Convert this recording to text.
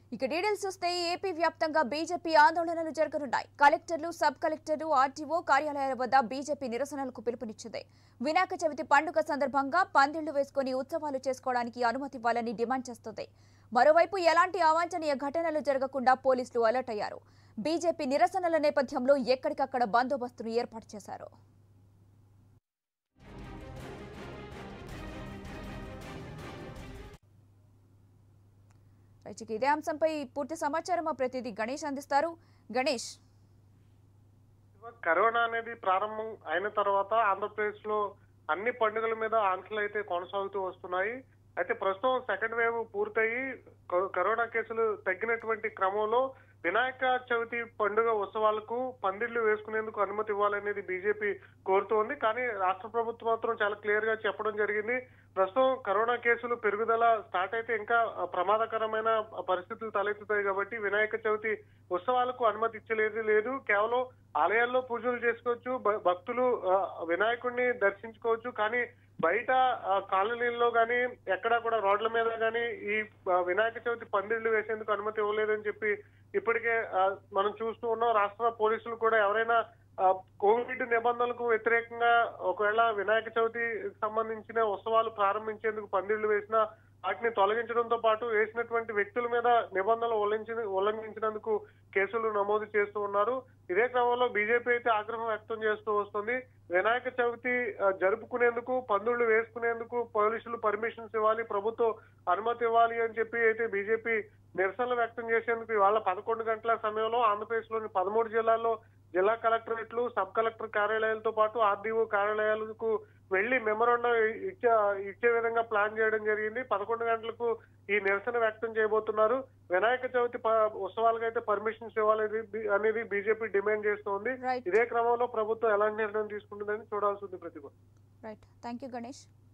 ఇక డీటెయిల్స్ చూస్తే ఏపీ వ్యాప్తంగా బీజేపీ ఆందోళనలు జరగనున్నాయి కలెక్టర్లు సబ్ కలెక్టర్లు ఆర్టీఓ కార్యాలయాల వద్ద బీజేపీ నిరసనలకు పిలుపునిచ్చింది వినాయక చవితి పండుగ సందర్భంగా పందిళ్లు వేసుకుని ఉత్సవాలు చేసుకోవడానికి అనుమతి ఇవ్వాలని డిమాండ్ చేస్తుంది మరోవైపు ఎలాంటి అవాంఛనీయ ఘటనలు జరగకుండా పోలీసులు అలర్ట్ అయ్యారు బీజేపీ నిరసనల నేపథ్యంలో ఎక్కడికక్కడ బందోబస్తును ఏర్పాటు చేశారు రైట్, ఇక ఇదే అంశంపై పూర్తి సమాచారం మా ప్రతినిధి గణేష్ అందిస్తారు గణేష్ కరోనా అనేది ప్రారంభం అయిన తర్వాత ఆంధ్రప్రదేశ్ లో అన్ని పండుగల మీద ఆంక్షలు అయితే కొనసాగుతూ వస్తున్నాయి అయితే ప్రస్తుతం సెకండ్ వేవ్ పూర్తయి కరో- కరోనా కేసులు తగ్గినటువంటి క్రమంలో వినాయక చవితి పండుగ ఉత్సవాలకు పందిళ్లు వేసుకునేందుకు అనుమతి ఇవ్వాలనేది బీజేపీ కోరుతోంది కానీ రాష్ట్ర ప్రభుత్వం మాత్రం చాలా క్లియర్ గా చెప్పడం జరిగింది ప్రస్తుతం కరోనా కేసులు పెరుగుదల స్టార్ట్ అయితే ఇంకా ప్రమాదకరమైన పరిస్థితులు తలెత్తుతాయి కాబట్టి వినాయక చవితి ఉత్సవాలకు అనుమతి ఇచ్చలేదు లేదు కేవలం ఆలయాల్లో పూజలు చేసుకోవచ్చు భ- భక్తులు ఆ, వినాయకుడిని దర్శించుకోవచ్చు కానీ బయట ఆ, కాలనీల్లో గానీ ఎక్కడా కూడా రోడ్ల మీద గానీ ఈ ఆ, వినాయక చవితి పందిళ్లు వేసేందుకు అనుమతి ఇవ్వలేదని చెప్పి ఇప్పటికే ఆ, మనం చూస్తూ ఉన్నాం రాష్ట్ర పోలీసులు కూడా ఎవరైనా ఆ, కోవిడ్ నిబంధనలకు వ్యతిరేకంగా ఒకవేళ వినాయక చవితికి సంబంధించిన ఉత్సవాలు ప్రారంభించేందుకు పందిళ్లు వేసినా వాటిని తొలగించడంతో పాటు వేసినటువంటి వ్యక్తుల మీద నిబంధనలు ఉల్లంఘించి ఉల్లంఘించినందుకు కేసులు నమోదు చేస్తూ ఉన్నారు ఇదే క్రమంలో బీజేపీ అయితే ఆగ్రహం వ్యక్తం చేస్తూ వస్తుంది వినాయక చవితి ఆ, జరుపుకునేందుకు పందుళ్లు వేసుకునేందుకు పోలీసులు పర్మిషన్స్ ఇవ్వాలి ప్రభుత్వం అనుమతి ఇవ్వాలి అని చెప్పి అయితే బీజేపీ నిరసనలు వ్యక్తం చేసేందుకు ఇవాళ పదకొండు గంటల సమయంలో ఆంధ్రప్రదేశ్ లోని పదమూడు జిల్లాల్లో జిల్లా కలెక్టరేట్లు సబ్ కలెక్టర్ కార్యాలయాలతో పాటు ఆర్డీఓ కార్యాలయాలకు వెళ్లి మెమరాండం ఇచ్చే ఇచ్చే విధంగా ప్లాన్ చేయడం జరిగింది పదకొండు గంటలకు ఈ నిరసన వ్యక్తం చేయబోతున్నారు వినాయక చవితి ప- ఉత్సవాలకు అయితే పర్మిషన్స్ ఇవ్వాలనేది బి- అనేది బీజేపీ డిమాండ్ చేస్తోంది రైట్ ఇదే క్రమంలో ప్రభుత్వం ఎలాంటి నిర్ణయం తీసుకుంటుందని చూడాల్సి ఉంది Prathibha right thank you Ganesh